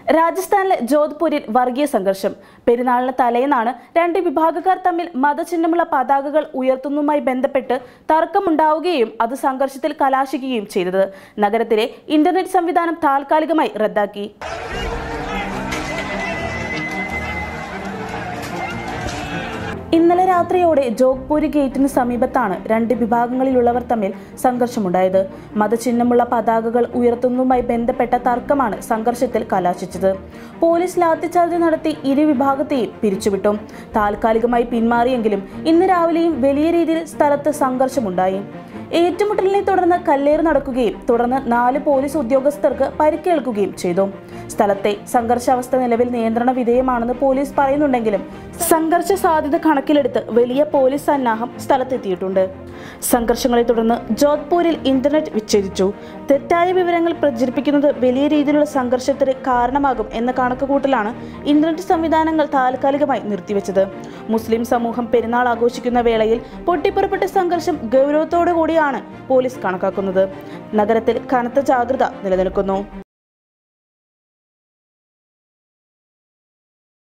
രാജസ്ഥാനിലെ ജോധ്പൂരിൽ വർഗീയ സംഘർഷം പെരുന്നാളിന് തലേന്നാണ് രണ്ട് വിഭാഗക്കാർ തമ്മിൽ മതചിഹ്നമുള്ള പതാകകൾ ഉയർത്തുന്നതുമായി ബന്ധപ്പെട്ട് തർക്കമുണ്ടാവുകയും അത് സംഘർഷത്തിൽ കലാശിക്കുകയും ചെയ്തത് നഗരത്തിലെ ഇന്റർനെറ്റ് സംവിധാനം താൽക്കാലികമായി റദ്ദാക്കി ഇന്നലെ രാത്രിയോടെ ജോഗ്പൂരി ഗേറ്റിന് സമീപത്താണ് രണ്ട് വിഭാഗങ്ങളിലുള്ളവർ തമ്മിൽ സംഘർഷമുണ്ടായത് മതചിഹ്നമുള്ള പതാകകൾ ഉയർത്തുന്നതുമായി ബന്ധപ്പെട്ട തർക്കമാണ് സംഘർഷത്തിൽ കലാശിച്ചത് പോലീസ് ലാത്തിച്ചാർജ് നടത്തി ഇരു വിഭാഗത്തെയും പിരിച്ചുവിട്ടു താൽക്കാലികമായി പിന്മാറിയെങ്കിലും ഇന്ന് രാവിലെയും വലിയ രീതിയിൽ സ്ഥലത്ത് സംഘർഷമുണ്ടായി ഏറ്റുമുട്ടലിനെ തുടർന്ന് കല്ലേറ് നടക്കുകയും തുടർന്ന് നാല് പോലീസ് ഉദ്യോഗസ്ഥർക്ക് പരിക്കേൽക്കുകയും ചെയ്തു സ്ഥലത്തെ സംഘർഷാവസ്ഥ നിലവിൽ നിയന്ത്രണ വിധേയമാണെന്ന് പോലീസ് പറയുന്നുണ്ടെങ്കിലും സംഘർഷ സാധ്യത കണക്കിലെടുത്ത് വലിയ പോലീസ് സന്നാഹം സ്ഥലത്തെത്തിയിട്ടുണ്ട് സംഘർഷങ്ങളെ തുടർന്ന് ജോധ്പൂരിൽ ഇന്റർനെറ്റ് വിച്ഛേദിച്ചു തെറ്റായ വിവരങ്ങൾ പ്രചരിപ്പിക്കുന്നത് വലിയ രീതിയിലുള്ള സംഘർഷത്തിന് കാരണമാകും എന്ന കണക്കുകൂട്ടലാണ് ഇന്റർനെറ്റ് സംവിധാനങ്ങൾ താൽക്കാലികമായി നിർത്തിവെച്ചത് മുസ്ലിം സമൂഹം പെരുന്നാൾ ആഘോഷിക്കുന്ന വേളയിൽ പൊട്ടിപ്പുറപ്പെട്ട സംഘർഷം ഗൗരവത്തോടു കൂടിയാണ് പോലീസ് കണക്കാക്കുന്നത് നഗരത്തിൽ കനത്ത ജാഗ്രത നിലനിൽക്കുന്നു